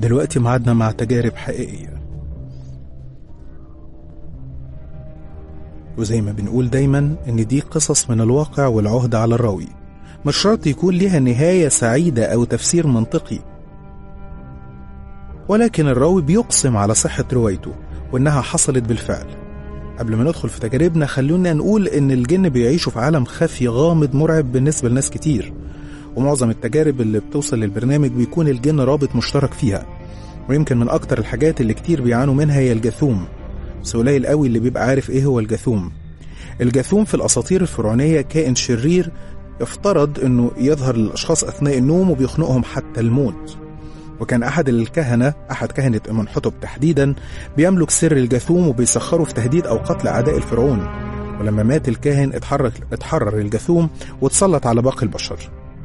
ودلوقتي معادنا مع تجارب حقيقية وزي ما بنقول دايما إن دي قصص من الواقع والعهدة على الراوي مش شرط يكون ليها نهاية سعيدة أو تفسير منطقي ولكن الراوي بيقسم على صحة روايته وإنها حصلت بالفعل قبل ما ندخل في تجاربنا خلونا نقول إن الجن بيعيشوا في عالم خفي غامض مرعب بالنسبة لناس كتير ومعظم التجارب اللي بتوصل للبرنامج بيكون الجن رابط مشترك فيها ويمكن من أكتر الحاجات اللي كتير بيعانوا منها هي الجاثوم بس قليل قوي اللي بيبقى عارف إيه هو الجاثوم الجاثوم في الأساطير الفرعونية كائن شرير يفترض إنه يظهر للأشخاص أثناء النوم وبيخنقهم حتى الموت وكان أحد الكهنة أحد كهنة أمنحتب تحديدا بيملك سر الجاثوم وبيسخره في تهديد أو قتل أعداء الفرعون ولما مات الكاهن اتحرك اتحرر الجاثوم واتسلط على باقي البشر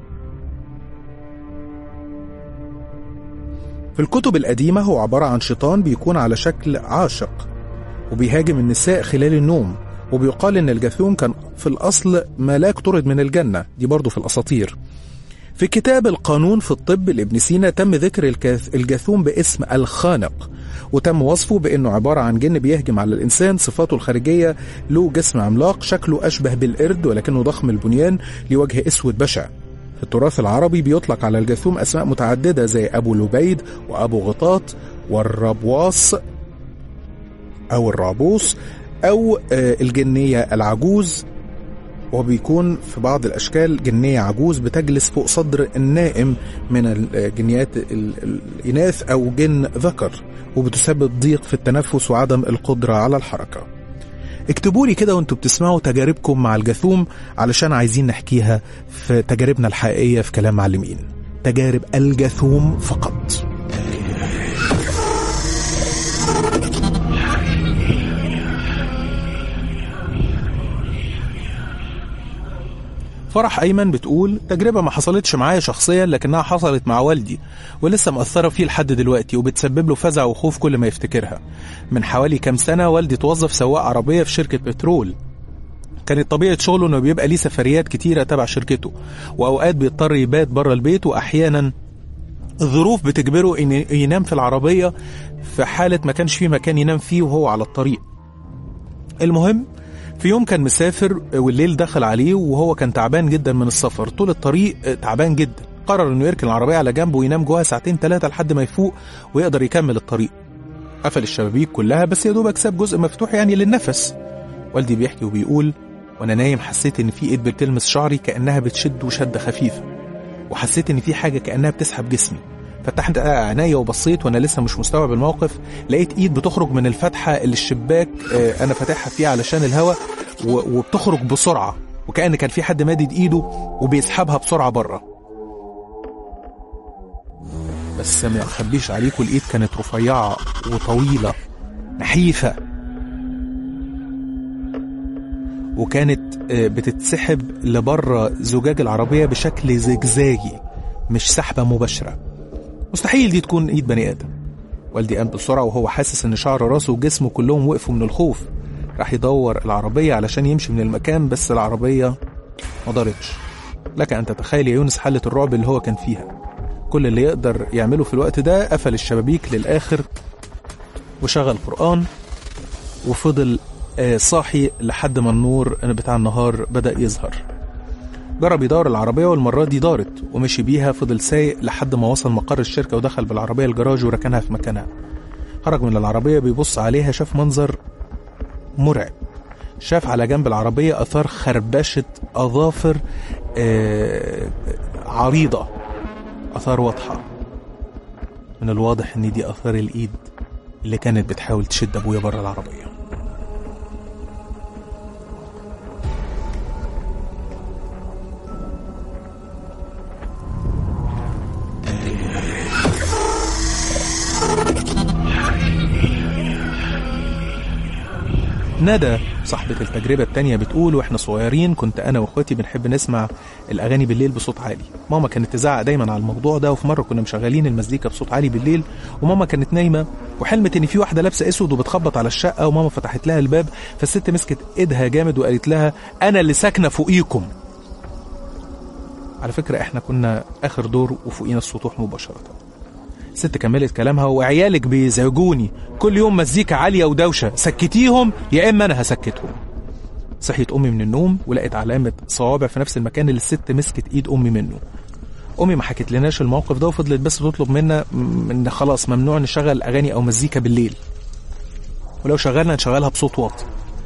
في الكتب القديمة هو عبارة عن شيطان بيكون على شكل عاشق وبيهاجم النساء خلال النوم وبيقال إن الجاثوم كان في الأصل ملاك طرد من الجنة دي برضه في الأساطير في كتاب القانون في الطب لابن سينا تم ذكر الكاث- الجاثوم باسم الخانق وتم وصفه بأنه عبارة عن جن بيهجم على الإنسان صفاته الخارجية له جسم عملاق شكله أشبه بالقرد ولكنه ضخم البنيان لوجه أسود بشع في التراث العربي بيطلق على الجاثوم أسماء متعددة زي أبو لبيد وأبو غطاط والربواص أو الرابوس أو آه، الجنية العجوز وبيكون في بعض الأشكال جنية عجوز بتجلس فوق صدر النائم من الجنيات ال- الإناث أو جن ذكر وبتسبب ضيق في التنفس وعدم القدرة على الحركة اكتبوا لي كده وانتوا بتسمعوا تجاربكم مع الجاثوم علشان عايزين نحكيها في تجاربنا الحقيقية في كلام معلمين تجارب الجاثوم فقط فرح أيمن بتقول تجربة ما حصلتش معايا شخصيا لكنها حصلت مع والدي ولسه مأثرة فيه لحد دلوقتي وبتسبب له فزع وخوف كل ما يفتكرها من حوالي كام سنة والدي توظف سواق عربية في شركة بترول كانت طبيعة شغله انه بيبقى ليه سفريات كتيرة تبع شركته واوقات بيضطر يبات بره البيت واحيانا الظروف بتجبره ان ينام في العربية في حالة ما كانش فيه مكان ينام فيه وهو على الطريق المهم في يوم كان مسافر والليل دخل عليه وهو كان تعبان جدا من السفر طول الطريق تعبان جدا قرر انه يركن العربية على جنب وينام جواها ساعتين ثلاثة لحد ما يفوق ويقدر يكمل الطريق قفل الشبابيك كلها بس يا دوبك ساب جزء مفتوح يعني للنفس والدي بيحكي وبيقول وانا نايم حسيت ان في ايد بتلمس شعري كانها بتشد شده خفيفه وحسيت ان في حاجه كانها بتسحب جسمي فتحت عينيا وبصيت وانا لسه مش مستوعب الموقف لقيت ايد بتخرج من الفتحه اللي الشباك آه، انا فاتحها فيها علشان الهواء و- وبتخرج بسرعه وكأن كان في حد مادد ايده وبيسحبها بسرعه بره بس ما اخبيش عليكم الايد كانت رفيعه وطويله نحيفه وكانت آه، بتتسحب لبره زجاج العربيه بشكل زجزاجي مش سحبه مباشره مستحيل دي تكون ايد بني ادم والدي قام بسرعه وهو حاسس ان شعر راسه وجسمه كلهم وقفوا من الخوف راح يدور العربيه علشان يمشي من المكان بس العربيه ما دارتش لك ان تتخيل يا يونس حاله الرعب اللي هو كان فيها كل اللي يقدر يعمله في الوقت ده قفل الشبابيك للاخر وشغل قران وفضل آه، صاحي لحد ما النور بتاع النهار بدأ يظهر جرب يدور العربية والمرة دي دارت ومشي بيها فضل سايق لحد ما وصل مقر الشركة ودخل بالعربية الجراج وركنها في مكانها خرج من العربية بيبص عليها شاف منظر مرعب شاف على جنب العربية أثار خربشة أظافر آه، عريضة أثار واضحة من الواضح إن دي أثار الإيد اللي كانت بتحاول تشد أبويا بره العربية ندى صاحبة التجربة التانية بتقول واحنا صغيرين كنت انا واخواتي بنحب نسمع الاغاني بالليل بصوت عالي ماما كانت تزعق دايما على الموضوع ده وفي مرة كنا مشغلين المزيكا بصوت عالي بالليل وماما كانت نايمة وحلمت ان في واحدة لابسة اسود وبتخبط على الشقة وماما فتحت لها الباب فالست مسكت ايدها جامد وقالت لها انا اللي ساكنة فوقيكم على فكرة احنا كنا اخر دور وفوقينا السطوح مباشرة الست كملت كلامها وعيالك بيزعجوني كل يوم مزيكا عالية ودوشة سكتيهم يا إما أنا هسكتهم صحيت أمي من النوم ولقيت علامة صوابع في نفس المكان اللي الست مسكت إيد أمي منه أمي ما حكت لناش الموقف ده وفضلت بس تطلب منا م- إن خلاص ممنوع نشغل أغاني أو مزيكا بالليل ولو شغلنا نشغلها بصوت واطي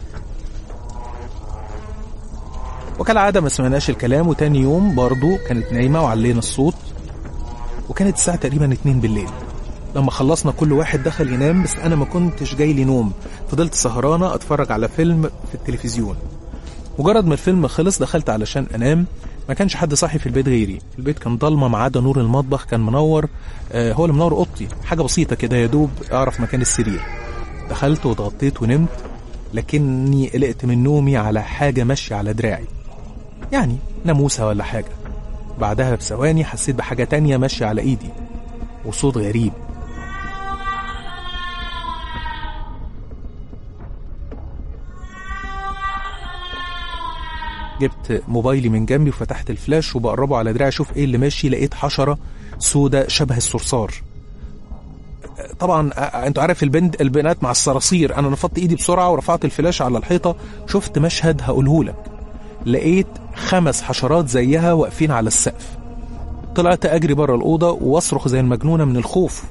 وكالعادة ما سمعناش الكلام وتاني يوم برضو كانت نايمة وعلينا الصوت وكانت الساعة تقريبا اتنين بالليل لما خلصنا كل واحد دخل ينام بس أنا ما كنتش جاي لي نوم فضلت سهرانة أتفرج على فيلم في التلفزيون مجرد ما الفيلم خلص دخلت علشان أنام ما كانش حد صاحي في البيت غيري البيت كان ضلمة ما عدا نور المطبخ كان منور آه هو اللي منور أوضتي حاجة بسيطة كده يا دوب أعرف مكان السرير دخلت واتغطيت ونمت لكني قلقت من نومي على حاجة ماشية على دراعي يعني ناموسة ولا حاجة بعدها بثواني حسيت بحاجة تانية ماشية على إيدي وصوت غريب جبت موبايلي من جنبي وفتحت الفلاش وبقربه على دراعي اشوف ايه اللي ماشي لقيت حشرة سودة شبه الصرصار طبعا أ- انتوا عارف البنت البنات مع الصراصير انا نفضت ايدي بسرعه ورفعت الفلاش على الحيطه شفت مشهد هقوله لك لقيت خمس حشرات زيها واقفين على السقف طلعت اجري بره الاوضه واصرخ زي المجنونه من الخوف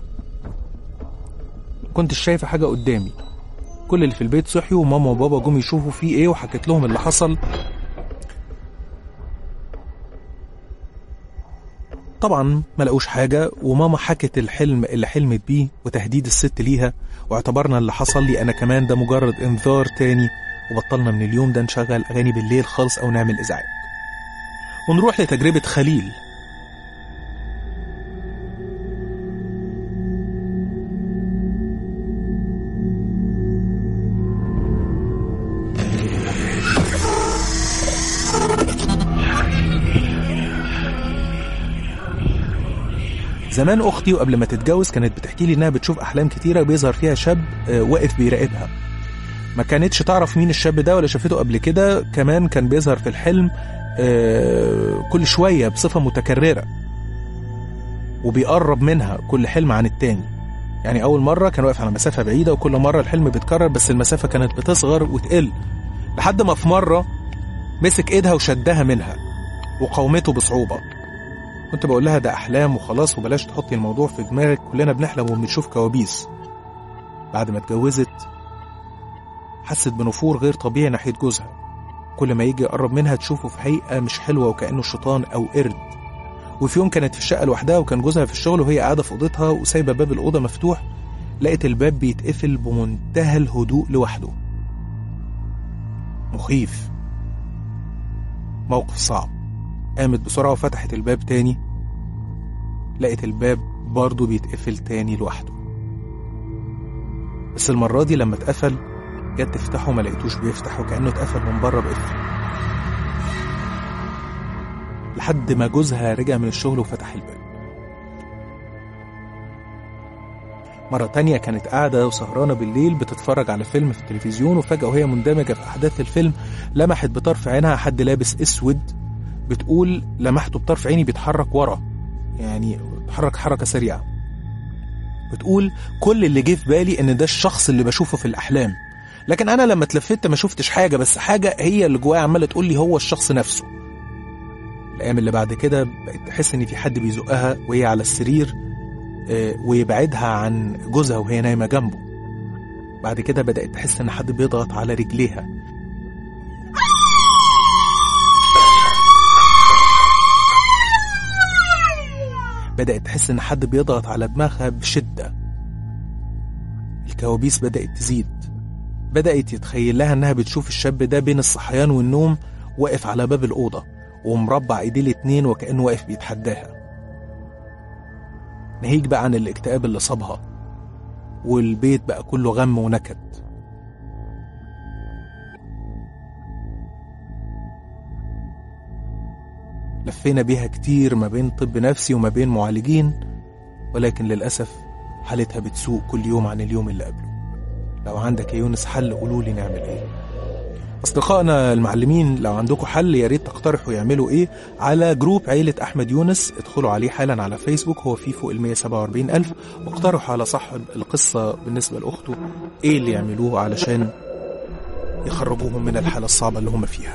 كنتش شايفه حاجه قدامي كل اللي في البيت صحيوا وماما وبابا جم يشوفوا في ايه وحكيت لهم اللي حصل طبعا ما لقوش حاجة وماما حكت الحلم اللي حلمت بيه وتهديد الست ليها واعتبرنا اللي حصل لي أنا كمان ده مجرد إنذار تاني وبطلنا من اليوم ده نشغل أغاني بالليل خالص أو نعمل إزعاج ونروح لتجربة خليل زمان اختي وقبل ما تتجوز كانت بتحكي لي انها بتشوف احلام كتيره بيظهر فيها شاب آه، واقف بيراقبها ما كانتش تعرف مين الشاب ده ولا شافته قبل كده كمان كان بيظهر في الحلم آه، كل شويه بصفه متكرره وبيقرب منها كل حلم عن التاني يعني اول مره كان واقف على مسافه بعيده وكل مره الحلم بيتكرر بس المسافه كانت بتصغر وتقل لحد ما في مره مسك ايدها وشدها منها وقاومته بصعوبه كنت بقول لها ده احلام وخلاص وبلاش تحطي الموضوع في دماغك كلنا بنحلم وبنشوف كوابيس بعد ما اتجوزت حست بنفور غير طبيعي ناحيه جوزها كل ما يجي يقرب منها تشوفه في هيئه مش حلوه وكانه شيطان او قرد وفي يوم كانت في الشقه لوحدها وكان جوزها في الشغل وهي قاعده في اوضتها وسايبه باب الاوضه مفتوح لقيت الباب بيتقفل بمنتهى الهدوء لوحده مخيف موقف صعب قامت بسرعة وفتحت الباب تاني لقيت الباب برضه بيتقفل تاني لوحده بس المرة دي لما اتقفل جت تفتحه ما لقيتوش بيفتح وكأنه اتقفل من بره بقفل لحد ما جوزها رجع من الشغل وفتح الباب مرة تانية كانت قاعدة وسهرانة بالليل بتتفرج على فيلم في التلفزيون وفجأة وهي مندمجة في أحداث الفيلم لمحت بطرف عينها حد لابس أسود بتقول لمحته بطرف عيني بيتحرك ورا يعني بيتحرك حركة سريعة بتقول كل اللي جه في بالي ان ده الشخص اللي بشوفه في الاحلام لكن انا لما اتلفت ما شفتش حاجة بس حاجة هي اللي جوايا عمالة تقول لي هو الشخص نفسه الايام اللي بعد كده بقت تحس ان في حد بيزقها وهي على السرير آه، ويبعدها عن جوزها وهي نايمة جنبه بعد كده بدأت تحس ان حد بيضغط على رجليها بدأت تحس إن حد بيضغط على دماغها بشدة الكوابيس بدأت تزيد بدأت يتخيل لها إنها بتشوف الشاب ده بين الصحيان والنوم واقف على باب الأوضة ومربع إيديه الاتنين وكأنه واقف بيتحداها ناهيك بقى عن الاكتئاب اللي صابها والبيت بقى كله غم ونكد لفينا بيها كتير ما بين طب نفسي وما بين معالجين ولكن للأسف حالتها بتسوء كل يوم عن اليوم اللي قبله لو عندك يا يونس حل قولوا لي نعمل ايه أصدقائنا المعلمين لو عندكم حل يا ريت تقترحوا يعملوا إيه على جروب عيلة أحمد يونس ادخلوا عليه حالا على فيسبوك هو فيه فوق ال 147 ألف واقترحوا على صاحب القصة بالنسبة لأخته إيه اللي يعملوه علشان يخرجوهم من الحالة الصعبة اللي هم فيها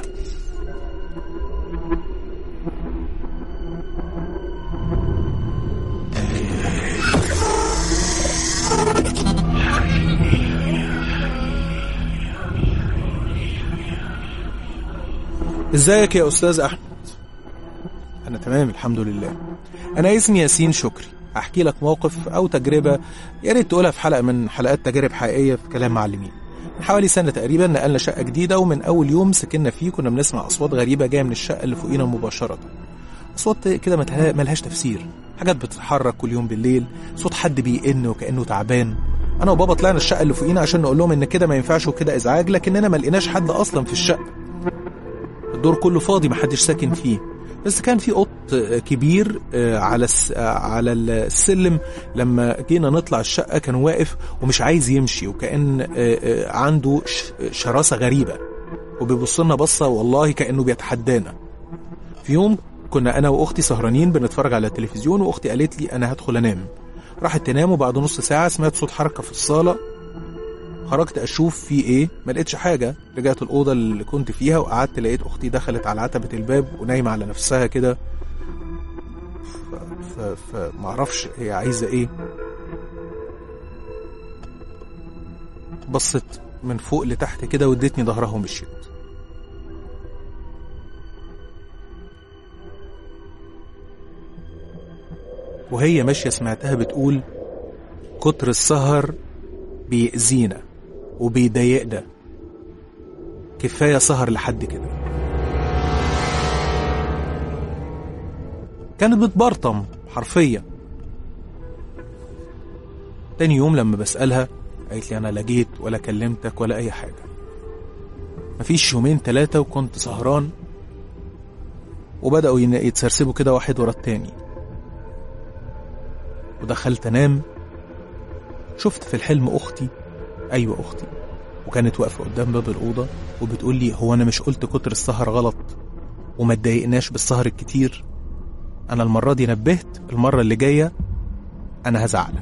ازيك يا استاذ احمد انا تمام الحمد لله انا اسمي ياسين شكري هحكي لك موقف او تجربه يا ريت تقولها في حلقه من حلقات تجارب حقيقيه في كلام معلمين من حوالي سنه تقريبا نقلنا شقه جديده ومن اول يوم سكننا فيه كنا بنسمع اصوات غريبه جايه من الشقه اللي فوقينا مباشره اصوات كده متها- ملهاش تفسير حاجات بتتحرك كل يوم بالليل صوت حد بيئن وكانه تعبان انا وبابا طلعنا الشقه اللي فوقينا عشان نقول لهم ان كده ما ينفعش وكده ازعاج لكننا ما لقيناش حد اصلا في الشقه الدور كله فاضي محدش ساكن فيه بس كان في قط كبير آه، على الس- آه، على السلم لما جينا نطلع الشقه كان واقف ومش عايز يمشي وكان آه، آه، عنده ش- شراسه غريبه وبيبص لنا بصه والله كانه بيتحدانا في يوم كنا انا واختي سهرانين بنتفرج على التلفزيون واختي قالت لي انا هدخل انام راحت تنام وبعد نص ساعه سمعت صوت حركه في الصاله خرجت اشوف في ايه ما لقيتش حاجه رجعت الاوضه اللي كنت فيها وقعدت لقيت اختي دخلت على عتبه الباب ونايمه على نفسها كده ف- ف- فمعرفش هي عايزه ايه بصت من فوق لتحت كده وادتني ظهرها ومشيت وهي ماشيه سمعتها بتقول كتر السهر بيأذينا وبيضايقنا كفاية سهر لحد كده كانت بتبرطم حرفيا تاني يوم لما بسألها قالت لي أنا لا جيت ولا كلمتك ولا أي حاجة مفيش يومين تلاتة وكنت سهران وبدأوا ين- يتسرسبوا كده واحد ورا التاني ودخلت أنام شفت في الحلم أختي أيوة أختي وكانت واقفة قدام باب الأوضة وبتقول لي هو أنا مش قلت كتر السهر غلط وما تضايقناش بالسهر الكتير أنا المرة دي نبهت المرة اللي جاية أنا هزعلك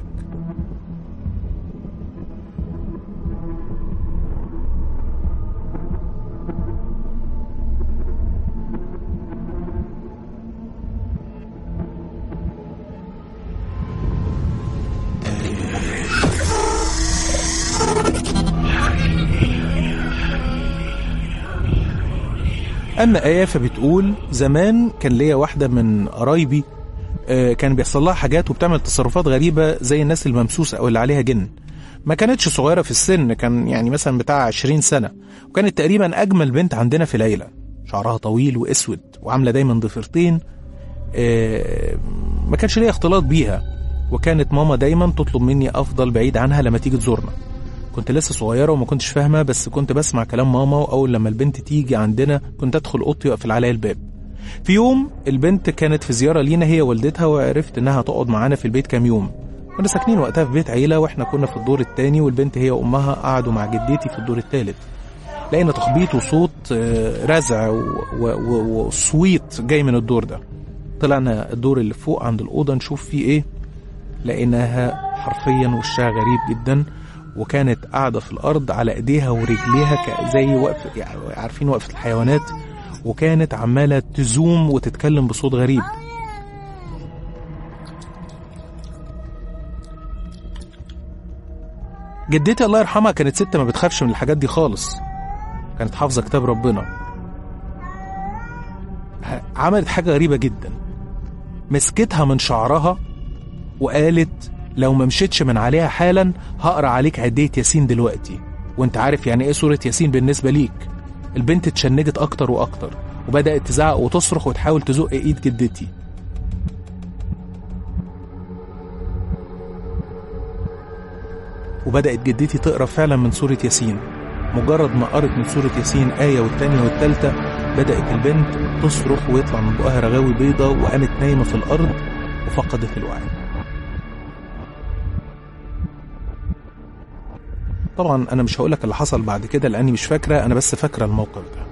أما آية فبتقول زمان كان ليا واحدة من قرايبي آه، كان بيحصل لها حاجات وبتعمل تصرفات غريبة زي الناس الممسوسة أو اللي عليها جن ما كانتش صغيرة في السن كان يعني مثلا بتاع 20 سنة وكانت تقريبا أجمل بنت عندنا في العيلة شعرها طويل وأسود وعاملة دايما ضفيرتين آه، ما كانش ليا اختلاط بيها وكانت ماما دايما تطلب مني أفضل بعيد عنها لما تيجي تزورنا كنت لسه صغيرة وما كنتش فاهمة بس كنت بسمع كلام ماما وأول لما البنت تيجي عندنا كنت أدخل أوضتي وأقفل عليا الباب في يوم البنت كانت في زيارة لينا هي والدتها وعرفت إنها تقعد معانا في البيت كام يوم كنا ساكنين وقتها في بيت عيلة وإحنا كنا في الدور التاني والبنت هي وأمها قعدوا مع جدتي في الدور التالت لقينا تخبيط وصوت آه، رزع و- و- و- وصويت جاي من الدور ده طلعنا الدور اللي فوق عند الأوضة نشوف فيه إيه لقيناها حرفيا وشها غريب جدا وكانت قاعدة في الأرض على إيديها ورجليها ك- زي وقف يعني عارفين وقفة الحيوانات وكانت عمالة تزوم وتتكلم بصوت غريب جدتي الله يرحمها كانت ست ما بتخافش من الحاجات دي خالص كانت حافظة كتاب ربنا ه- عملت حاجة غريبة جدا مسكتها من شعرها وقالت لو ما مشيتش من عليها حالا هقرا عليك عدية ياسين دلوقتي وانت عارف يعني ايه سورة ياسين بالنسبة ليك البنت اتشنجت اكتر واكتر وبدأت تزعق وتصرخ وتحاول تزق ايد جدتي وبدأت جدتي تقرا فعلا من سورة ياسين مجرد ما قرت من سورة ياسين آية والتانية والتالتة بدأت البنت تصرخ ويطلع من بقها رغاوي بيضة وقامت نايمة في الأرض وفقدت الوعي طبعا انا مش هقولك اللي حصل بعد كده لاني مش فاكره انا بس فاكره الموقف ده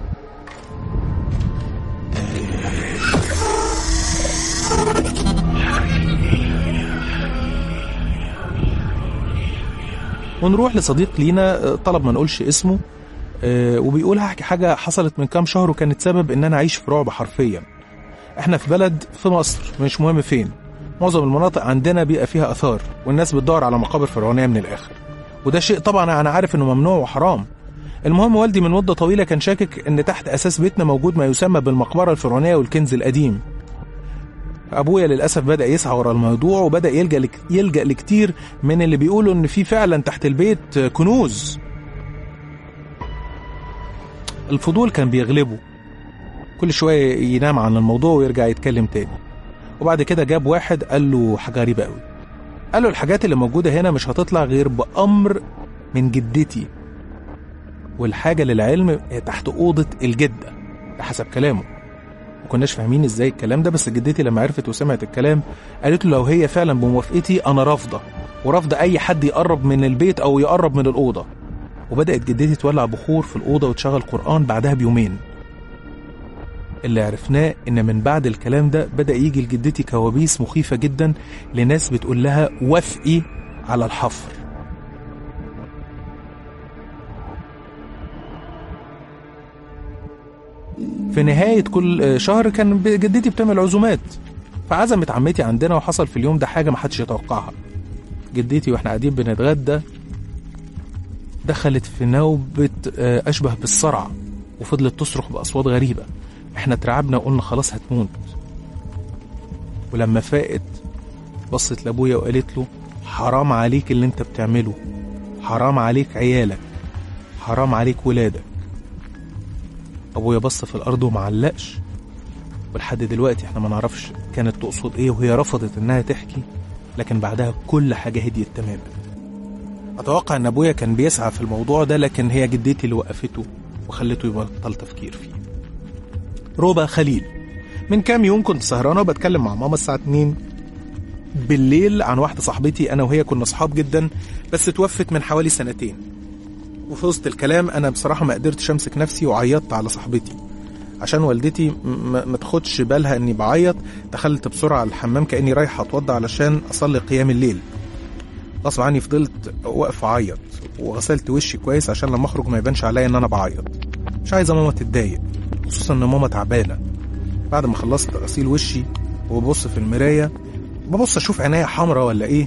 ونروح لصديق لينا آه، طلب ما نقولش اسمه آه، وبيقول هحكي حاجة حصلت من كام شهر وكانت سبب ان انا اعيش في رعب حرفيا احنا في بلد في مصر مش مهم فين معظم المناطق عندنا بيبقى فيها اثار والناس بتدور على مقابر فرعونية من الاخر وده شيء طبعا انا عارف انه ممنوع وحرام المهم والدي من مدة طويلة كان شاكك ان تحت اساس بيتنا موجود ما يسمى بالمقبرة الفرعونية والكنز القديم ابويا للاسف بدا يسعى ورا الموضوع وبدا يلجا لك يلجا لكتير من اللي بيقولوا ان في فعلا تحت البيت كنوز الفضول كان بيغلبه كل شويه ينام عن الموضوع ويرجع يتكلم تاني وبعد كده جاب واحد قال له حاجه غريبه قوي قال له الحاجات اللي موجوده هنا مش هتطلع غير بامر من جدتي والحاجه للعلم هي تحت اوضه الجده ده حسب كلامه ما كناش فاهمين ازاي الكلام ده بس جدتي لما عرفت وسمعت الكلام قالت له لو هي فعلا بموافقتي انا رافضه ورافضه اي حد يقرب من البيت او يقرب من الاوضه وبدات جدتي تولع بخور في الاوضه وتشغل قران بعدها بيومين اللي عرفناه ان من بعد الكلام ده بدا يجي لجدتي كوابيس مخيفه جدا لناس بتقول لها وافقي على الحفر في نهاية كل شهر كان جدتي بتعمل عزومات فعزمت عمتي عندنا وحصل في اليوم ده حاجة محدش يتوقعها جدتي واحنا قاعدين بنتغدى دخلت في نوبة آه، أشبه بالصرع وفضلت تصرخ بأصوات غريبة احنا اترعبنا وقلنا خلاص هتموت ولما فاقت بصت لأبويا وقالت له حرام عليك اللي انت بتعمله حرام عليك عيالك حرام عليك ولادك ابويا بص في الارض ومعلقش ولحد دلوقتي احنا ما نعرفش كانت تقصد ايه وهي رفضت انها تحكي لكن بعدها كل حاجه هديت تماما اتوقع ان ابويا كان بيسعى في الموضوع ده لكن هي جدتي اللي وقفته وخلته يبطل تفكير فيه روبا خليل من كام يوم كنت سهرانه وبتكلم مع ماما الساعه 2 بالليل عن واحده صاحبتي انا وهي كنا اصحاب جدا بس توفت من حوالي سنتين وفي وسط الكلام انا بصراحه ما قدرتش امسك نفسي وعيطت على صاحبتي عشان والدتي م- م- ما تاخدش بالها اني بعيط دخلت بسرعه على الحمام كاني رايح اتوضى علشان اصلي قيام الليل غصب عني فضلت واقف اعيط وغسلت وشي كويس عشان لما اخرج ما يبانش عليا ان انا بعيط مش عايزه ماما تتضايق خصوصا ان ماما تعبانه بعد ما خلصت غسيل وشي وببص في المرايه ببص اشوف عينيا حمرا ولا ايه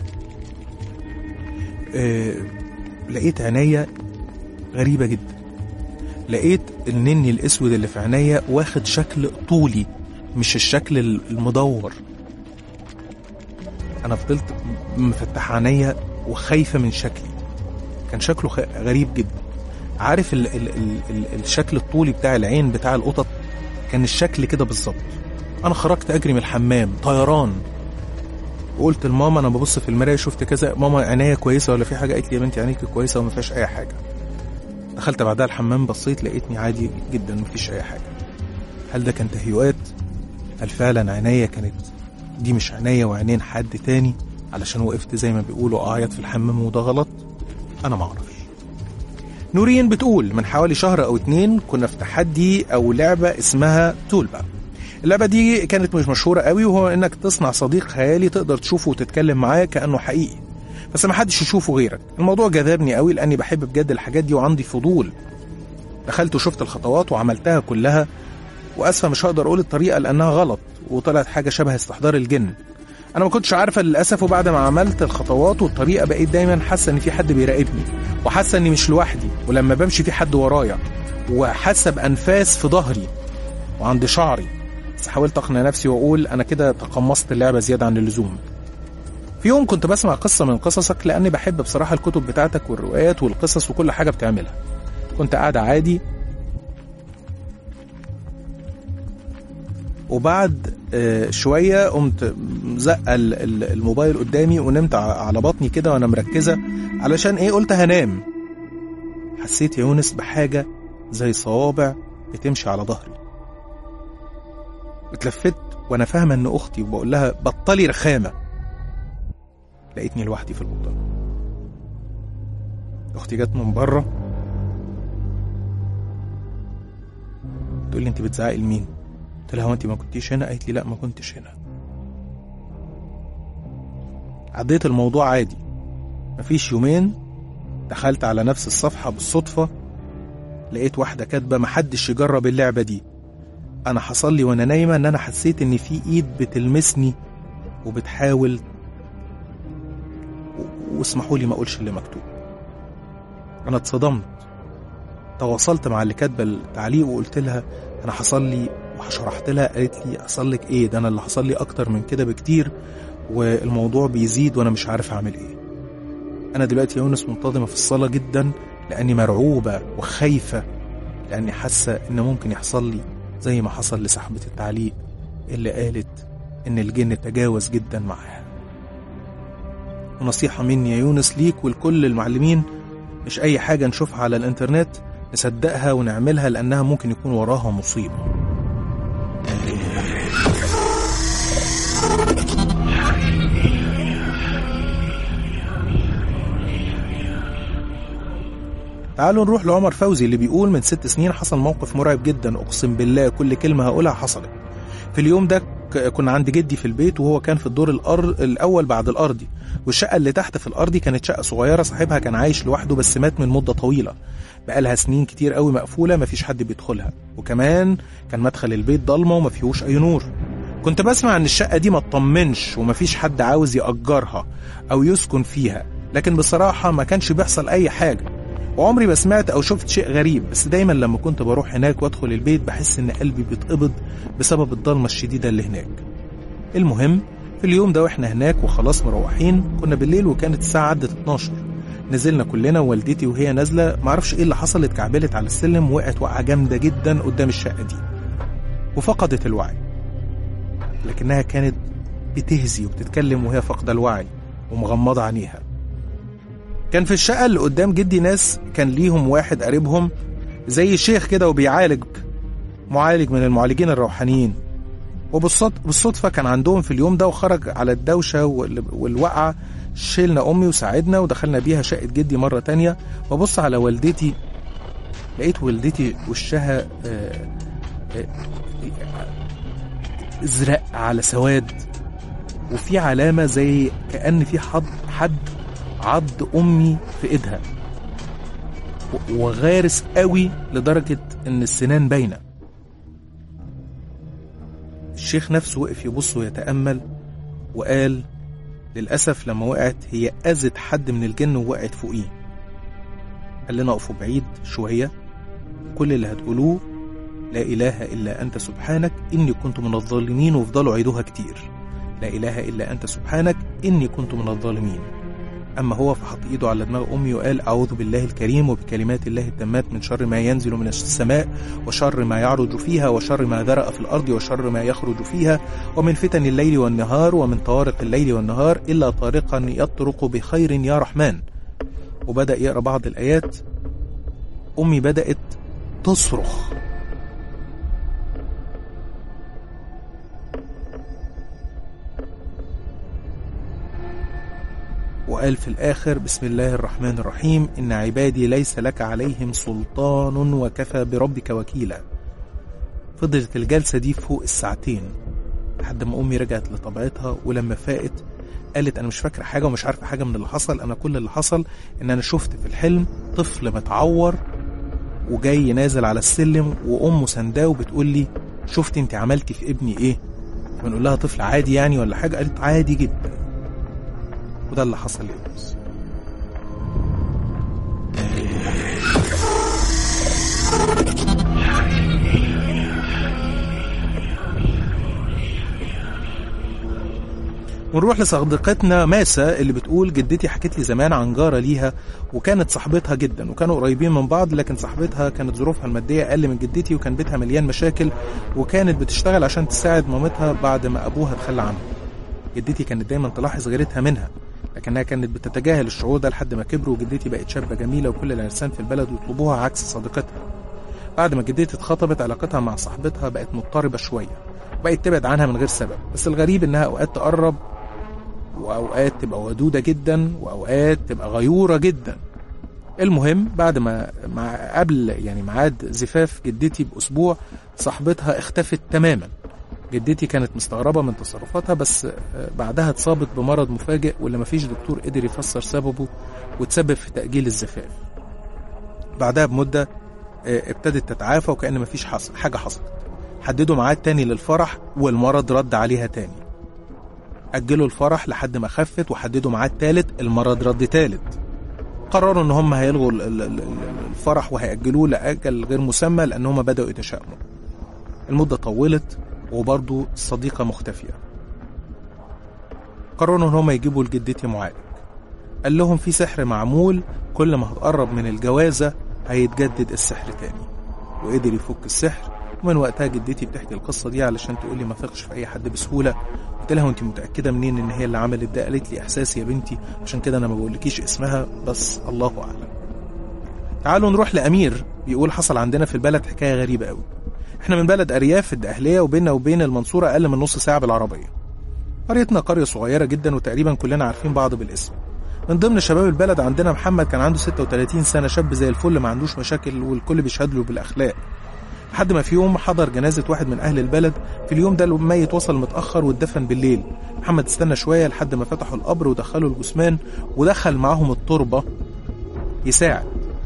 آه لقيت عينيا غريبة جدا لقيت النني الاسود اللي في عينيا واخد شكل طولي مش الشكل المدور انا فضلت مفتح عينيا وخايفة من شكلي كان شكله خ- غريب جدا عارف ال ال ال ال الشكل الطولي بتاع العين بتاع القطط كان الشكل كده بالظبط انا خرجت اجري من الحمام طيران وقلت لماما انا ببص في المرايه شفت كذا ماما عينيا كويسه ولا في حاجه قالت لي يا بنتي عينيك كويسه وما فيهاش اي حاجه دخلت بعدها الحمام بصيت لقيتني عادي جدا ما فيش اي حاجه هل ده كان تهيؤات هل فعلا عينيا كانت دي مش عينيا وعينين حد تاني علشان وقفت زي ما بيقولوا اعيط في الحمام وده غلط انا ما اعرفش نورين بتقول من حوالي شهر او اتنين كنا في تحدي او لعبه اسمها تولبا اللعبة دي كانت مش مشهورة قوي وهو انك تصنع صديق خيالي تقدر تشوفه وتتكلم معاه كأنه حقيقي بس ما حدش يشوفه غيرك الموضوع جذبني قوي لاني بحب بجد الحاجات دي وعندي فضول دخلت وشفت الخطوات وعملتها كلها واسفة مش هقدر اقول الطريقة لانها غلط وطلعت حاجة شبه استحضار الجن انا ما كنتش عارفة للاسف وبعد ما عملت الخطوات والطريقة بقيت دايما حاسة ان في حد بيراقبني وحاسة اني مش لوحدي ولما بمشي في حد ورايا وحاسة بانفاس في ظهري وعند شعري بس حاولت اقنع نفسي واقول انا كده تقمصت اللعبه زياده عن اللزوم في يوم كنت بسمع قصه من قصصك لاني بحب بصراحه الكتب بتاعتك والروايات والقصص وكل حاجه بتعملها كنت قاعده عادي وبعد آه، شويه قمت زق ال- ال- الموبايل قدامي ونمت ع- على بطني كده وانا مركزه علشان ايه قلت هنام حسيت يا يونس بحاجه زي صوابع بتمشي على ظهري اتلفت وانا فاهمه ان اختي وبقول لها بطلي رخامه لقيتني لوحدي في الاوضه اختي جت من بره تقول لي انت بتزعقي لمين قلت لها هو انت ما كنتيش هنا قالت لي لا ما كنتش هنا عديت الموضوع عادي مفيش يومين دخلت على نفس الصفحة بالصدفة لقيت واحدة كاتبة محدش يجرب اللعبة دي أنا حصل لي وأنا نايمة إن أنا حسيت إن في إيد بتلمسني وبتحاول و- واسمحوا لي ما أقولش اللي مكتوب أنا اتصدمت تواصلت مع اللي كاتبة التعليق وقلت لها أنا حصل لي وشرحت لها قالت لي حصل لك إيه ده أنا اللي حصل لي أكتر من كده بكتير والموضوع بيزيد وأنا مش عارف أعمل إيه أنا دلوقتي يا يونس منتظمة في الصلاة جدا لأني مرعوبة وخايفة لأني حاسة إن ممكن يحصل لي زي ما حصل لصاحبة التعليق اللي قالت إن الجن تجاوز جدا معاها ونصيحة مني يا يونس ليك ولكل المعلمين مش أي حاجة نشوفها على الإنترنت نصدقها ونعملها لأنها ممكن يكون وراها مصيبة تعالوا نروح لعمر فوزي اللي بيقول من ست سنين حصل موقف مرعب جدا اقسم بالله كل كلمه هقولها حصلت في اليوم ده ك- كنا عند جدي في البيت وهو كان في الدور الأرض الاول بعد الارضي والشقه اللي تحت في الارضي كانت شقه صغيره صاحبها كان عايش لوحده بس مات من مده طويله بقالها سنين كتير قوي مقفوله مفيش حد بيدخلها وكمان كان مدخل البيت ضلمه وما فيهوش اي نور كنت بسمع ان الشقه دي ما تطمنش ومفيش حد عاوز ياجرها او يسكن فيها لكن بصراحه ما كانش بيحصل اي حاجه وعمري ما سمعت او شفت شيء غريب بس دايما لما كنت بروح هناك وادخل البيت بحس ان قلبي بيتقبض بسبب الضلمه الشديده اللي هناك المهم في اليوم ده واحنا هناك وخلاص مروحين كنا بالليل وكانت الساعه عدت 12 نزلنا كلنا ووالدتي وهي نازله معرفش ايه اللي حصل اتكعبلت على السلم وقعت وقعه جامده جدا قدام الشقه دي وفقدت الوعي لكنها كانت بتهزي وبتتكلم وهي فاقده الوعي ومغمضه عينيها كان في الشقة اللي قدام جدي ناس كان ليهم واحد قريبهم زي شيخ كده وبيعالج معالج من المعالجين الروحانيين وبالصد- بالصدفة كان عندهم في اليوم ده وخرج على الدوشة وال- والوقعة شيلنا أمي وساعدنا ودخلنا بيها شقة جدي مرة تانية ببص على والدتي لقيت والدتي وشها آه، آه، ازرق على سواد وفي علامة زي كأن في حد حد عض امي في ايدها و- وغارس قوي لدرجه ان السنان باينه الشيخ نفسه وقف يبص ويتامل وقال للاسف لما وقعت هي اذت حد من الجن ووقعت فوقيه قال لنا اقفوا بعيد شويه كل اللي هتقولوه لا اله الا انت سبحانك اني كنت من الظالمين وافضلوا عيدوها كتير لا اله الا انت سبحانك اني كنت من الظالمين أما هو فحط إيده على دماغ أمي وقال أعوذ بالله الكريم وبكلمات الله التامات من شر ما ينزل من السماء وشر ما يعرج فيها وشر ما ذرأ في الأرض وشر ما يخرج فيها ومن فتن الليل والنهار ومن طوارق الليل والنهار إلا طارقا يطرق بخير يا رحمن وبدأ يقرأ بعض الآيات أمي بدأت تصرخ وقال في الآخر بسم الله الرحمن الرحيم إن عبادي ليس لك عليهم سلطان وكفى بربك وكيلا فضلت الجلسة دي فوق الساعتين لحد ما أمي رجعت لطبيعتها ولما فاقت قالت أنا مش فاكرة حاجة ومش عارفة حاجة من اللي حصل أنا كل اللي حصل إن أنا شفت في الحلم طفل متعور وجاي نازل على السلم وأمه سنداه وبتقول لي شفت أنت عملتي في ابني إيه بنقول لها طفل عادي يعني ولا حاجة قالت عادي جدا وده اللي حصل ليونس ونروح لصديقتنا ماسة اللي بتقول جدتي حكت لي زمان عن جارة ليها وكانت صاحبتها جدا وكانوا قريبين من بعض لكن صاحبتها كانت ظروفها المادية أقل من جدتي وكان بيتها مليان مشاكل وكانت بتشتغل عشان تساعد مامتها بعد ما أبوها تخلى عنها جدتي كانت دايما تلاحظ غيرتها منها لكنها كانت بتتجاهل الشعور ده لحد ما كبروا وجدتي بقت شابة جميلة وكل الإنسان في البلد يطلبوها عكس صديقتها بعد ما جدتي اتخطبت علاقتها مع صاحبتها بقت مضطربة شوية وبقت تبعد عنها من غير سبب بس الغريب إنها أوقات تقرب وأوقات تبقى ودودة جدا وأوقات تبقى غيورة جدا المهم بعد ما مع قبل يعني ميعاد زفاف جدتي باسبوع صاحبتها اختفت تماما جدتي كانت مستغربة من تصرفاتها بس آه، بعدها اتصابت بمرض مفاجئ واللي مفيش دكتور قدر يفسر سببه وتسبب في تأجيل الزفاف بعدها بمدة آه، ابتدت تتعافى وكأن مفيش حصل حاجة حصلت حددوا ميعاد تاني للفرح والمرض رد عليها تاني أجلوا الفرح لحد ما خفت وحددوا ميعاد تالت المرض رد تالت قرروا ان هم هيلغوا ال- ال- ال- الفرح وهيأجلوه لأجل غير مسمى لأن هم بدأوا يتشائموا المدة طولت وبرضه الصديقة مختفية قرروا ان هم يجيبوا لجدتي معالج قال لهم في سحر معمول كل ما هتقرب من الجوازة هيتجدد السحر تاني وقدر يفك السحر ومن وقتها جدتي بتحكي القصة دي علشان تقولي ما ثقش في أي حد بسهولة قلت لها وانت متأكدة منين إن هي اللي عملت ده قالت لي إحساسي يا بنتي عشان كده أنا ما بقولكيش اسمها بس الله أعلم تعالوا نروح لأمير بيقول حصل عندنا في البلد حكاية غريبة قوي احنا من بلد أرياف في الدقهلية وبيننا وبين المنصورة أقل من نص ساعة بالعربية قريتنا قرية صغيرة جدا وتقريبا كلنا عارفين بعض بالاسم من ضمن شباب البلد عندنا محمد كان عنده 36 سنة شاب زي الفل ما عندوش مشاكل والكل بيشهد له بالأخلاق لحد ما في يوم حضر جنازة واحد من أهل البلد في اليوم ده الميت وصل متأخر واتدفن بالليل محمد استنى شوية لحد ما فتحوا القبر ودخلوا الجثمان ودخل معاهم التربة يساعد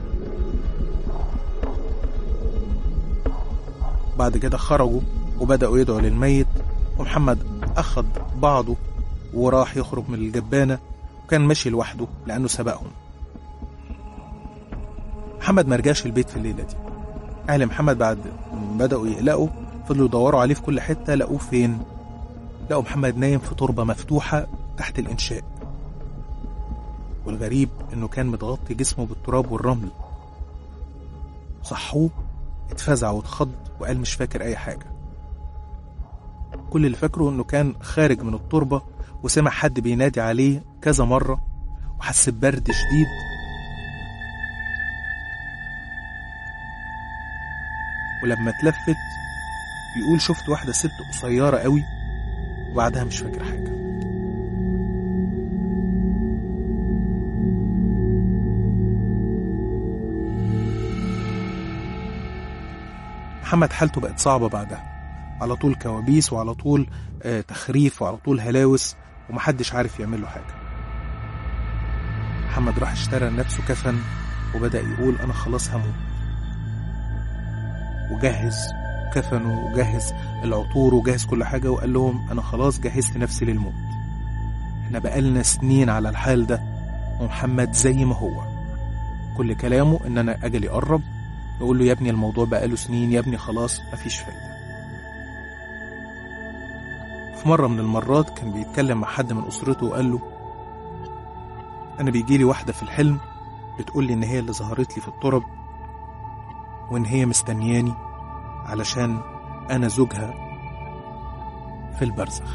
بعد كده خرجوا وبدأوا يدعوا للميت ومحمد أخد بعضه وراح يخرج من الجبانة وكان ماشي لوحده لأنه سبقهم محمد مرجاش البيت في الليلة دي أهل محمد بعد ما بدأوا يقلقوا فضلوا يدوروا عليه في كل حتة لقوه فين لقوا محمد نايم في تربة مفتوحة تحت الإنشاء والغريب إنه كان متغطي جسمه بالتراب والرمل صحوه اتفزع واتخض وقال مش فاكر أي حاجة كل اللي فاكره إنه كان خارج من التربة وسمع حد بينادي عليه كذا مرة وحس ببرد شديد ولما اتلفت بيقول شفت واحدة ست قصيرة قوي وبعدها مش فاكر حاجة محمد حالته بقت صعبة بعدها على طول كوابيس وعلى طول آه، تخريف وعلى طول هلاوس ومحدش عارف يعمل له حاجة محمد راح اشترى لنفسه كفن وبدأ يقول أنا خلاص هموت وجهز كفنه وجهز العطور وجهز كل حاجة وقال لهم أنا خلاص جهزت نفسي للموت احنا بقالنا سنين على الحال ده ومحمد زي ما هو كل كلامه إن أنا أجلي قرب يقول له يا ابني الموضوع بقاله سنين يا ابني خلاص مفيش فايدة في مرة من المرات كان بيتكلم مع حد من أسرته وقال له أنا بيجيلي واحدة في الحلم بتقول لي إن هي اللي ظهرت لي في الترب وإن هي مستنياني علشان أنا زوجها في البرزخ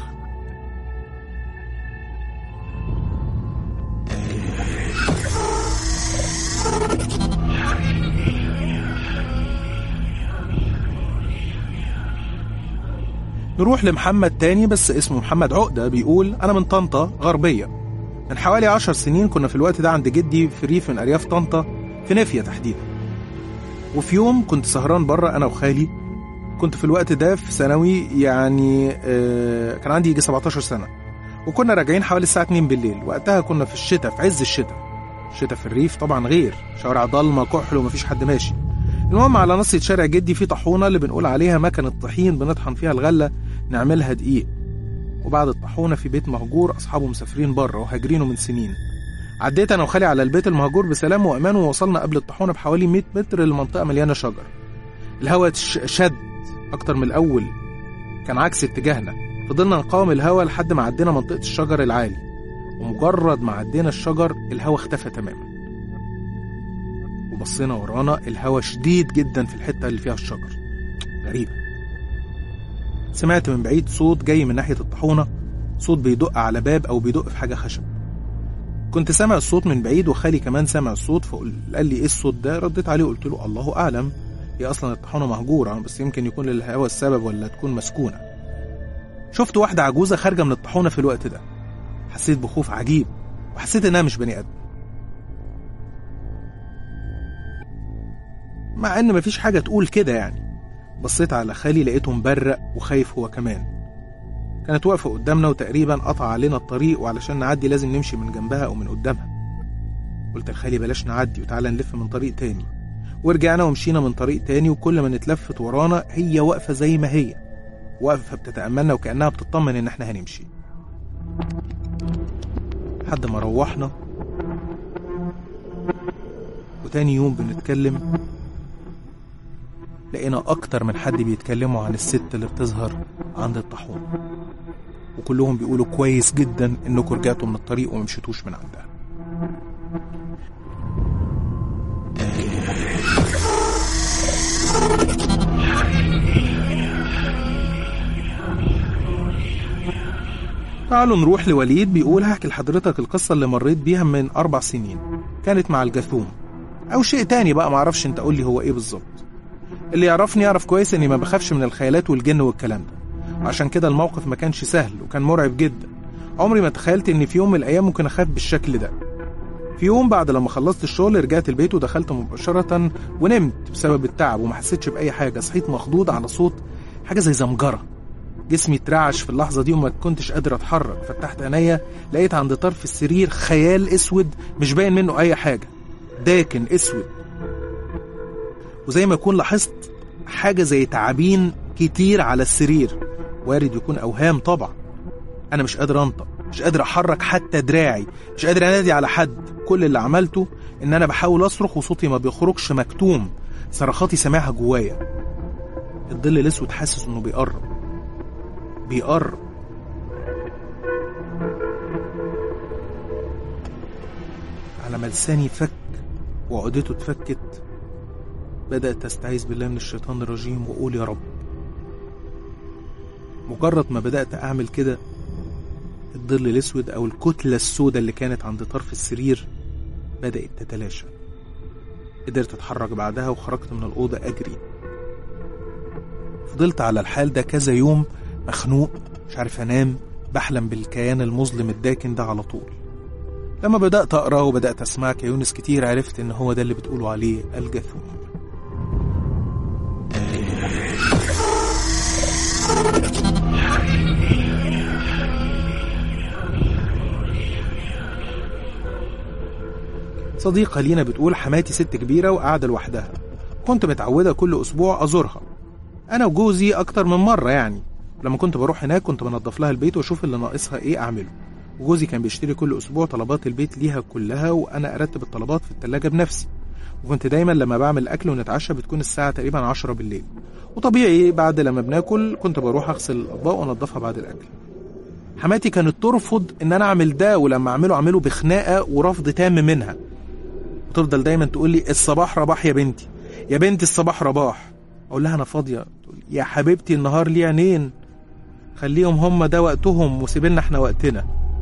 نروح لمحمد تاني بس اسمه محمد عقدة بيقول أنا من طنطا غربية من حوالي عشر سنين كنا في الوقت ده عند جدي في ريف من أرياف طنطا في نافية تحديدا وفي يوم كنت سهران بره أنا وخالي كنت في الوقت ده في ثانوي يعني آه كان عندي يجي 17 سنة وكنا راجعين حوالي الساعة 2 بالليل وقتها كنا في الشتاء في عز الشتاء الشتاء في الريف طبعا غير شوارع ضلمة كحل ومفيش حد ماشي المهم على نصية شارع جدي في طاحونة اللي بنقول عليها مكنة طحين بنطحن فيها الغلة نعملها دقيق وبعد الطاحونة في بيت مهجور أصحابه مسافرين بره وهاجرينه من سنين عديت أنا وخالي على البيت المهجور بسلام وأمان ووصلنا قبل الطاحونة بحوالي 100 متر لمنطقة مليانة شجر الهواء ش- شد أكتر من الأول كان عكس اتجاهنا فضلنا نقاوم الهواء لحد ما عدينا منطقة الشجر العالي ومجرد ما عدينا الشجر الهواء اختفى تماما وبصينا ورانا الهواء شديد جدا في الحتة اللي فيها الشجر غريبة سمعت من بعيد صوت جاي من ناحية الطاحونة صوت بيدق على باب أو بيدق في حاجة خشب كنت سامع الصوت من بعيد وخالي كمان سامع الصوت فقال لي ايه الصوت ده رديت عليه وقلت له الله أعلم هي أصلا الطاحونة مهجورة بس يمكن يكون للهواء السبب ولا تكون مسكونة شفت واحدة عجوزة خارجة من الطاحونة في الوقت ده حسيت بخوف عجيب وحسيت إنها مش بني آدم مع ان مفيش حاجة تقول كده يعني بصيت على خالي لقيته مبرق وخايف هو كمان كانت واقفة قدامنا وتقريبا قطع علينا الطريق وعلشان نعدي لازم نمشي من جنبها أو من قدامها قلت لخالي بلاش نعدي وتعالى نلف من طريق تاني ورجعنا ومشينا من طريق تاني وكل ما نتلفت ورانا هي واقفة زي ما هي واقفة بتتأملنا وكأنها بتطمن إن إحنا هنمشي لحد ما روحنا وتاني يوم بنتكلم لقينا أكتر من حد بيتكلموا عن الست اللي بتظهر عند الطاحون وكلهم بيقولوا كويس جدا إنكم رجعتوا من الطريق ومشيتوش من عندها تعالوا نروح لوليد بيقول هحكي لحضرتك القصة اللي مريت بيها من أربع سنين كانت مع الجاثوم أو شيء تاني بقى معرفش أنت قول لي هو إيه بالظبط اللي يعرفني يعرف كويس إني ما بخافش من الخيالات والجن والكلام ده عشان كده الموقف ما كانش سهل وكان مرعب جدا عمري ما تخيلت إن في يوم من الأيام ممكن أخاف بالشكل ده في يوم بعد لما خلصت الشغل رجعت البيت ودخلت مباشرة ونمت بسبب التعب وما حسيتش بأي حاجة صحيت مخضوض على صوت حاجة زي زمجرة جسمي اترعش في اللحظة دي وما كنتش قادر اتحرك فتحت عينيا لقيت عند طرف السرير خيال اسود مش باين منه اي حاجة داكن اسود وزي ما اكون لاحظت حاجة زي تعابين كتير على السرير وارد يكون اوهام طبعا انا مش قادر انطق مش قادر احرك حتى دراعي مش قادر انادي على حد كل اللي عملته ان انا بحاول اصرخ وصوتي ما بيخرجش مكتوم صرخاتي سامعها جوايا الظل الاسود حاسس انه بيقرب بيقرب على ما لساني فك وعقدته اتفكت بدأت أستعيذ بالله من الشيطان الرجيم وأقول يا رب مجرد ما بدأت أعمل كده الظل الأسود أو الكتلة السوداء اللي كانت عند طرف السرير بدأت تتلاشى قدرت أتحرك بعدها وخرجت من الأوضة أجري فضلت على الحال ده كذا يوم مخنوق مش عارف انام بحلم بالكيان المظلم الداكن ده على طول لما بدأت أقرأ وبدأت أسمع كيونس كتير عرفت إن هو ده اللي بتقولوا عليه الجاثوم صديقة لينا بتقول حماتي ست كبيرة وقاعدة لوحدها كنت متعودة كل أسبوع أزورها أنا وجوزي أكتر من مرة يعني لما كنت بروح هناك كنت بنضف لها البيت واشوف اللي ناقصها ايه اعمله وجوزي كان بيشتري كل اسبوع طلبات البيت ليها كلها وانا ارتب الطلبات في التلاجة بنفسي وكنت دايما لما بعمل اكل ونتعشى بتكون الساعة تقريبا عشرة بالليل وطبيعي بعد لما بناكل كنت بروح اغسل الاطباق وانضفها بعد الاكل حماتي كانت ترفض ان انا اعمل ده ولما اعمله اعمله بخناقه ورفض تام منها وتفضل دايما تقول لي الصباح رباح يا بنتي يا بنتي الصباح رباح اقول لها انا فاضيه تقول يا حبيبتي النهار ليه عينين خليهم هم ده وقتهم وسيبلنا احنا وقتنا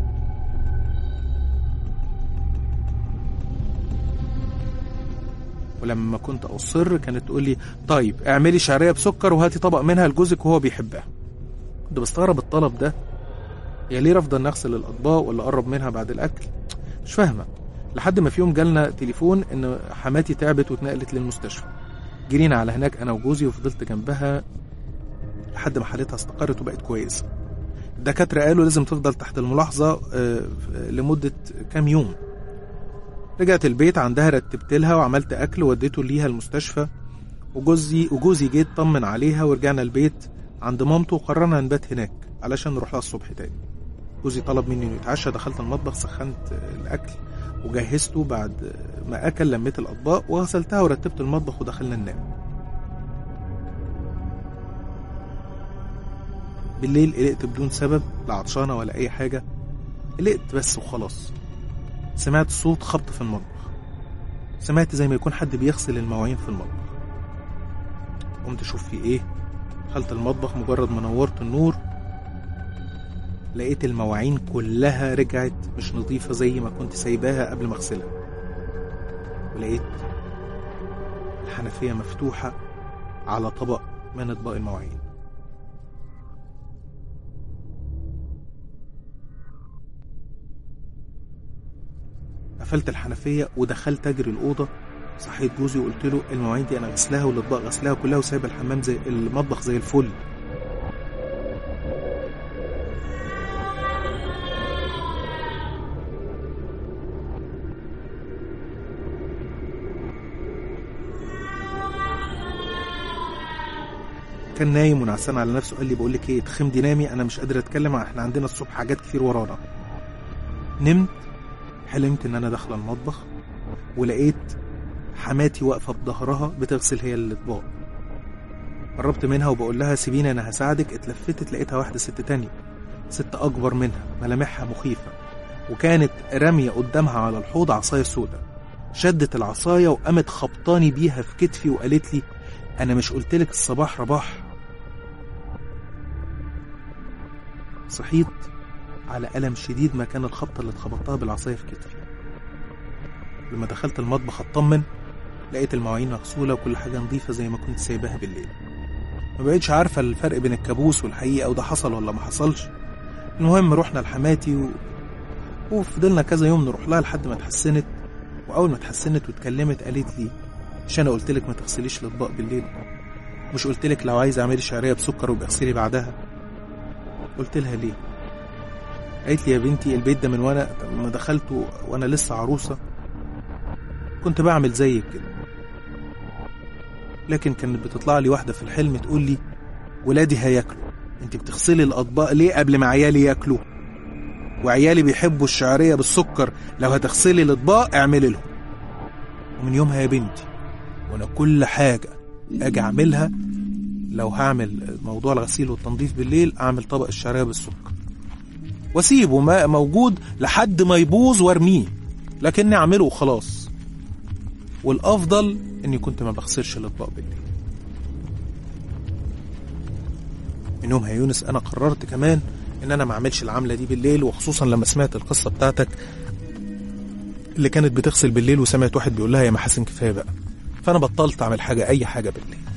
ولما كنت اصر كانت تقول لي طيب اعملي شعريه بسكر وهاتي طبق منها لجوزك وهو بيحبها كنت بستغرب الطلب ده يا ليه رافضه ان اغسل الاطباق ولا اقرب منها بعد الاكل مش فاهمه لحد ما في يوم جالنا تليفون ان حماتي تعبت واتنقلت للمستشفى جرينا على هناك انا وجوزي وفضلت جنبها لحد ما حالتها استقرت وبقت كويسه الدكاتره قالوا لازم تفضل تحت الملاحظه لمده كام يوم رجعت البيت عندها رتبت لها وعملت اكل وديته ليها المستشفى وجوزي وجوزي جه طمن عليها ورجعنا البيت عند مامته وقررنا نبات هناك علشان نروح لها الصبح تاني جوزي طلب مني انه يتعشى دخلت المطبخ سخنت الاكل وجهزته بعد ما اكل لميت الاطباق وغسلتها ورتبت المطبخ ودخلنا ننام بالليل قلقت بدون سبب لا عطشانه ولا اي حاجه قلقت بس وخلاص سمعت صوت خبط في المطبخ سمعت زي ما يكون حد بيغسل المواعين في المطبخ قمت اشوف في ايه دخلت المطبخ مجرد ما نورت النور لقيت المواعين كلها رجعت مش نظيفة زي ما كنت سايباها قبل ما اغسلها ولقيت الحنفية مفتوحة على طبق من اطباق المواعين قفلت الحنفية ودخلت أجري الأوضة صحيت جوزي وقلت له المواعين دي انا غسلاها والاطباق غسلاها كلها وسايبه الحمام زي المطبخ زي الفل كان نايم ونعسان على نفسه قال لي بقول لك ايه تخمدي نامي انا مش قادر اتكلم احنا عندنا الصبح حاجات كتير ورانا نمت حلمت ان انا داخله المطبخ ولقيت حماتي واقفه بظهرها بتغسل هي الاطباق قربت منها وبقول لها سيبيني انا هساعدك اتلفتت لقيتها واحده ست تانية ست اكبر منها ملامحها مخيفه وكانت راميه قدامها على الحوض عصايه سودة شدت العصايه وقامت خبطاني بيها في كتفي وقالت لي انا مش قلتلك الصباح رباح صحيت على ألم شديد مكان الخبطة اللي اتخبطتها بالعصاية في كتفي لما دخلت المطبخ اطمن لقيت المواعين مغسولة وكل حاجة نظيفة زي ما كنت سايباها بالليل ما بقتش عارفة الفرق بين الكابوس والحقيقة وده حصل ولا ما حصلش المهم رحنا لحماتي و... وفضلنا كذا يوم نروح لها لحد ما اتحسنت وأول ما اتحسنت واتكلمت قالت لي مش أنا قلت لك ما تغسليش الأطباق بالليل مش قلت لك لو عايزة أعملي شعرية بسكر وبغسلي بعدها قلت لها ليه قالت لي يا بنتي البيت ده من وانا ما دخلته وانا لسه عروسه كنت بعمل زيك كده لكن كانت بتطلع لي واحده في الحلم تقول لي ولادي هياكلوا انت بتغسلي الاطباق ليه قبل ما عيالي ياكلوا وعيالي بيحبوا الشعريه بالسكر لو هتغسلي الاطباق اعملي لهم ومن يومها يا بنتي وانا كل حاجه اجي اعملها لو هعمل موضوع الغسيل والتنظيف بالليل اعمل طبق الشعريه بالسكر واسيبه ما موجود لحد ما يبوظ وارميه لكني اعمله وخلاص والافضل اني كنت ما بغسلش الاطباق بالليل من يومها يا يونس انا قررت كمان ان انا ما اعملش العمله دي بالليل وخصوصا لما سمعت القصه بتاعتك اللي كانت بتغسل بالليل وسمعت واحد بيقول لها يا محاسن كفايه بقى فانا بطلت اعمل حاجه اي حاجه بالليل